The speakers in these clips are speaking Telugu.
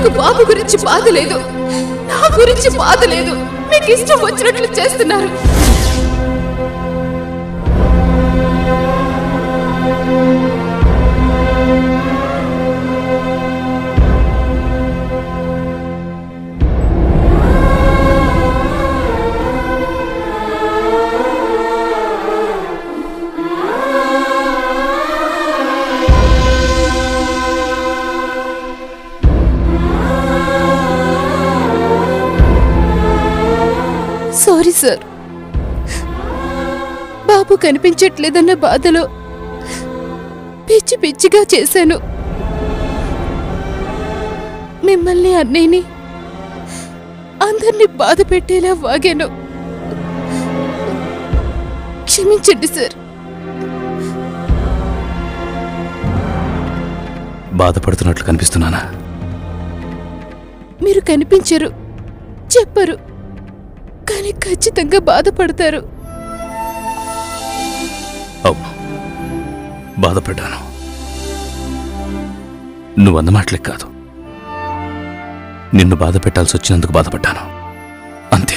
నాకు బాబు గురించి బాధ లేదు నా గురించి బాధ లేదు మీకు ఇష్టం వచ్చినట్లు చేస్తున్నారు సారీ సార్ బాబు కనిపించట్లేదన్న బాధలో పిచ్చి పిచ్చిగా చేశాను మిమ్మల్ని అన్నయ్యని అందరినీ బాధ పెట్టేలా వాగాను క్షమించండి సార్ బాధపడుతున్నట్లు కనిపిస్తున్నానా మీరు కనిపించరు చెప్పరు కానీ ఖచ్చితంగా బాధపడతారు అవును బాధపడ్డాను నువ్వు అన్న మాటలే కాదు నిన్ను బాధ పెట్టాల్సి వచ్చినందుకు బాధపడ్డాను అంతే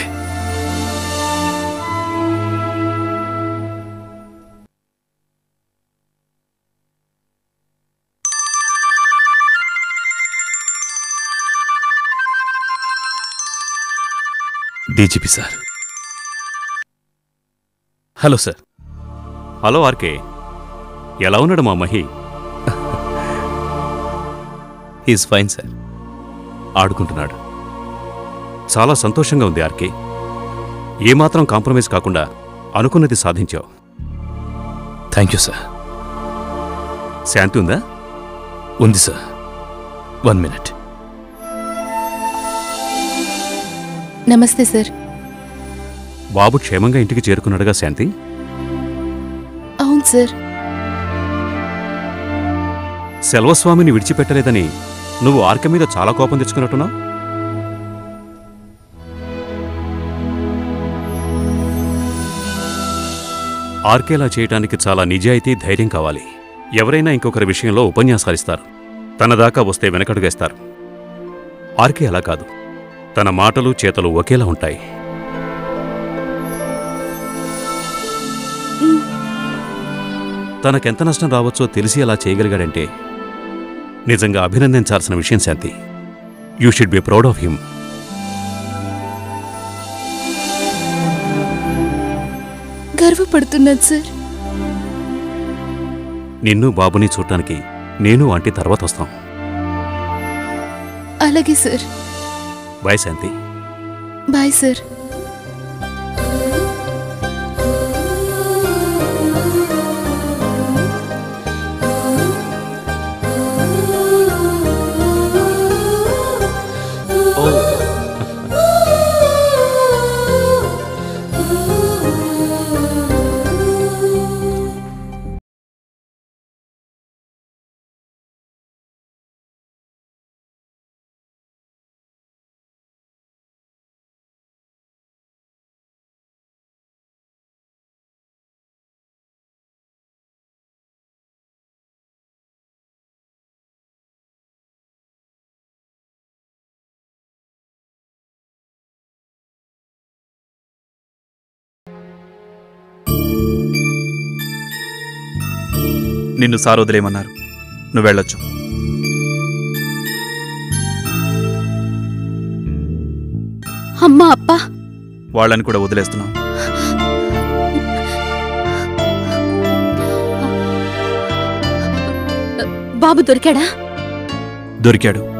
DGP sir hello sir hello RK ఎలా ఉన్నాడు మా మహి ఈజ్ ఫైన్ సార్ ఆడుకుంటున్నాడు చాలా సంతోషంగా ఉంది ఆర్కే ఏమాత్రం కాంప్రమైజ్ కాకుండా అనుకున్నది సాధించావు థ్యాంక్ యూ సార్ శాంతి ఉందా ఉంది సార్ వన్ మినిట్ నమస్తే సార్ బాబు క్షేమంగా ఇంటికి చేరుకున్నాడుగా శాంతి అవును సార్ సెల్వస్వామిని విడిచిపెట్టలేదని నువ్వు ఆర్క మీద చాలా కోపం తెచ్చుకున్నట్టున్నావు ఆర్కేలా చేయటానికి చాలా నిజాయితీ ధైర్యం కావాలి ఎవరైనా ఇంకొకరి విషయంలో ఉపన్యాసాలిస్తారు తన దాకా వస్తే వెనకడుగేస్తారు ఆర్కే అలా కాదు తన మాటలు చేతలు ఒకేలా ఉంటాయి తనకెంత నష్టం రావచ్చో తెలిసి అలా చేయగలిగాడంటే నిజంగా అభినందించాల్సిన విషయం Shanti you should be proud of him గర్వపడుతున్నాను సార్ నిన్ను బాబుని చూడటానికి నేను ఆంటీ తర్వాత వస్తాం అలాగే sir bye Shanti bye sir నిన్ను సార్ వదిలేయమన్నారు నువ్వు వెళ్ళొచ్చు అమ్మా అప్పా వాళ్ళని కూడా వదిలేస్తున్నావు బాబు దొరికాడా దొరికాడు